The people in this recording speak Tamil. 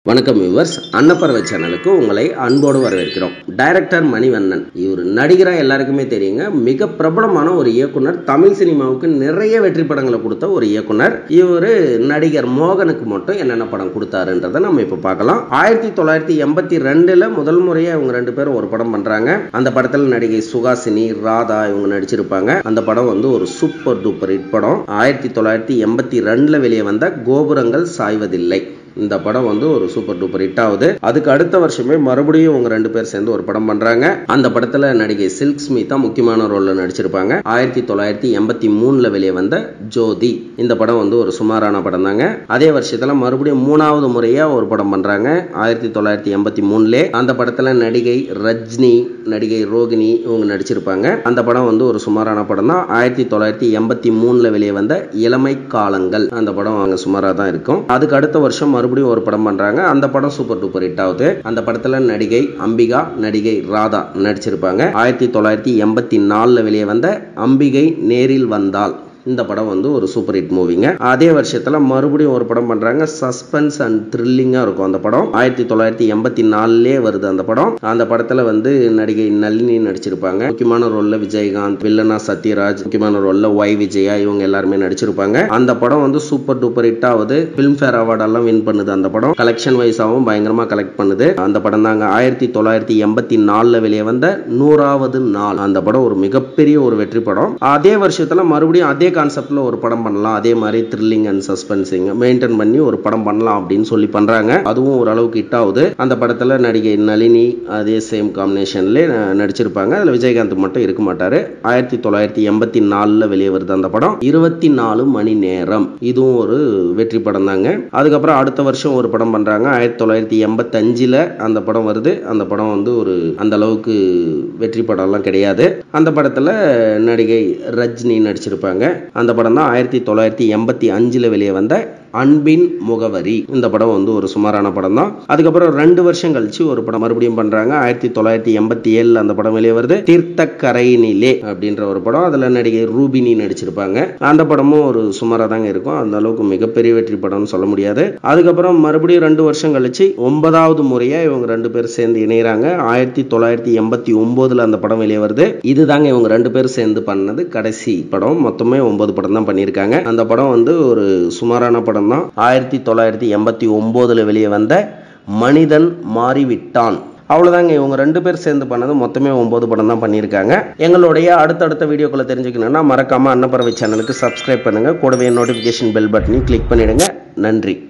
வணக்கம் வியூவர்ஸ் அன்னப்பறவை சேனலுக்கு உங்களை அன்போடு வரவேற்கிறோம் டைரக்டர் மணிவண்ணன் இவர் நடிகரா எல்லாருக்குமே தெரியுங்க மிக பிரபலமான ஒரு இயக்குனர் தமிழ் சினிமாவுக்கு நிறைய வெற்றி படங்களை கொடுத்த ஒரு இயக்குனர் இவர் நடிகர் மோகனுக்கு மட்டும் என்னென்ன படம் கொடுத்தாருன்றதை நம்ம இப்போ பார்க்கலாம் ஆயிரத்தி தொள்ளாயிரத்தி எண்பத்தி ரெண்டுல முதல் முறையாக இவங்க ரெண்டு பேரும் ஒரு படம் பண்றாங்க அந்த படத்தில் நடிகை சுகாசினி ராதா இவங்க நடிச்சிருப்பாங்க அந்த படம் வந்து ஒரு சூப்பர் டூப்பர் ஹிட் படம் ஆயிரத்தி தொள்ளாயிரத்தி எண்பத்தி ரெண்டுல வெளியே வந்த கோபுரங்கள் சாய்வதில்லை இந்த படம் வந்து ஒரு சூப்பர் டூப்பர் ஹிட் ஆகுது அதுக்கு அடுத்த வருஷமே மறுபடியும் இவங்க ரெண்டு பேர் சேர்ந்து ஒரு படம் பண்றாங்க அந்த படத்துல நடிகை சில்க் ஸ்மிதா முக்கியமான ரோல்ல நடிச்சிருப்பாங்க ஆயிரத்தி தொள்ளாயிரத்தி எண்பத்தி மூணுல வெளியே வந்த ஜோதி இந்த படம் வந்து ஒரு சுமாரான படம் தாங்க அதே வருஷத்துல மறுபடியும் மூணாவது முறையா ஒரு படம் பண்றாங்க ஆயிரத்தி தொள்ளாயிரத்தி எண்பத்தி மூணுல அந்த படத்துல நடிகை ரஜினி நடிகை ரோகிணி இவங்க நடிச்சிருப்பாங்க அந்த படம் வந்து ஒரு சுமாரான படம் தான் ஆயிரத்தி தொள்ளாயிரத்தி எண்பத்தி மூணுல வெளியே வந்த இளமை காலங்கள் அந்த படம் அங்க சுமாரா தான் இருக்கும் அதுக்கு அடுத்த வருஷம் மறுபடியும் ஒரு படம் பண்றாங்க அந்த படம் சூப்பர் டூப்பர் ஹிட் ஆகுது அந்த படத்துல நடிகை அம்பிகா நடிகை ராதா நடிச்சிருப்பாங்க ஆயிரத்தி தொள்ளாயிரத்தி எண்பத்தி நாலுல வெளியே வந்த அம்பிகை நேரில் வந்தால் இந்த படம் வந்து ஒரு சூப்பர் ஹிட் மூவிங்க அதே வருஷத்துல மறுபடியும் ஒரு படம் பண்றாங்க சஸ்பென்ஸ் அண்ட் த்ரில்லிங்கா இருக்கும் அந்த படம் ஆயிரத்தி தொள்ளாயிரத்தி எண்பத்தி நாலுலே வருது அந்த படம் அந்த படத்துல வந்து நடிகை நளினி நடிச்சிருப்பாங்க முக்கியமான ரோல்ல விஜயகாந்த் வில்லனா சத்யராஜ் முக்கியமான ரோல்ல ஒய் விஜயா இவங்க எல்லாருமே நடிச்சிருப்பாங்க அந்த படம் வந்து சூப்பர் டூப்பர் ஹிட் ஆகுது பிலிம்ஃபேர் அவார்ட் எல்லாம் வின் பண்ணுது அந்த படம் கலெக்ஷன் வைஸாவும் பயங்கரமா கலெக்ட் பண்ணுது அந்த படம் தாங்க ஆயிரத்தி தொள்ளாயிரத்தி எண்பத்தி நாலுல வெளியே வந்த நூறாவது நாள் அந்த படம் ஒரு மிகப்பெரிய ஒரு வெற்றி படம் அதே வருஷத்துல மறுபடியும் அதே கான்செப்ட்ல ஒரு படம் பண்ணலாம் அதே மாதிரி த்ரில்லிங் அண்ட் சஸ்பென்சிங் மெயின்டைன் பண்ணி ஒரு படம் பண்ணலாம் அப்படின்னு சொல்லி பண்றாங்க அதுவும் ஓரளவுக்கு ஹிட் ஆகுது அந்த படத்துல நடிகை நளினி அதே சேம் காம்பினேஷன்ல நடிச்சிருப்பாங்க அதுல விஜயகாந்த் மட்டும் இருக்க மாட்டாரு ஆயிரத்தி தொள்ளாயிரத்தி எண்பத்தி நாலுல வெளியே வருது அந்த படம் இருபத்தி நாலு மணி நேரம் இதுவும் ஒரு வெற்றி படம் தாங்க அதுக்கப்புறம் அடுத்த வருஷம் ஒரு படம் பண்றாங்க ஆயிரத்தி தொள்ளாயிரத்தி எண்பத்தஞ்சுல அந்த படம் வருது அந்த படம் வந்து ஒரு அந்த அளவுக்கு வெற்றி படம்லாம் கிடையாது அந்த படத்துல நடிகை ரஜினி நடிச்சிருப்பாங்க அந்த படம் தான் ஆயிரத்தி தொள்ளாயிரத்தி எண்பத்தி அஞ்சுல வெளியே வந்த அன்பின் முகவரி இந்த படம் வந்து ஒரு சுமாரான படம் தான் அதுக்கப்புறம் ரெண்டு வருஷம் கழிச்சு ஒரு படம் மறுபடியும் பண்றாங்க ஆயிரத்தி தொள்ளாயிரத்தி எண்பத்தி ஏழுல அந்த படம் வெளியே வருது தீர்த்தக்கரையினிலே அப்படின்ற ஒரு படம் அதுல நடிகை ரூபினி நடிச்சிருப்பாங்க அந்த படமும் ஒரு சுமாரா தாங்க இருக்கும் அந்த அளவுக்கு மிகப்பெரிய வெற்றி படம்னு சொல்ல முடியாது அதுக்கப்புறம் மறுபடியும் ரெண்டு வருஷம் கழிச்சு ஒன்பதாவது முறையா இவங்க ரெண்டு பேர் சேர்ந்து இணைகிறாங்க ஆயிரத்தி தொள்ளாயிரத்தி எண்பத்தி ஒன்பதுல அந்த படம் வெளியே வருது இதுதாங்க இவங்க ரெண்டு பேரும் சேர்ந்து பண்ணது கடைசி படம் மொத்தமே ஒன்பது படம் தான் பண்ணியிருக்காங்க அந்த படம் வந்து ஒரு சுமாரான படம் தான் ஆயிரத்தி தொள்ளாயிரத்தி எண்பத்தி ஒம்போதில் வெளியே வந்த மனிதன் மாறிவிட்டான் அவ்வளோதாங்க இவங்க ரெண்டு பேர் சேர்ந்து பண்ணது மொத்தமே ஒம்பது படம் தான் பண்ணியிருக்காங்க எங்களுடைய அடுத்தடுத்த வீடியோக்களை தெரிஞ்சுக்கணுன்னா மறக்காமல் அன்னப்பறவை சேனலுக்கு சப்ஸ்கிரைப் பண்ணுங்கள் கூடவே நோட்டிஃபிகேஷன் பெல் பட்டனையும் கிளிக் பண்ணிடுங்க நன்றி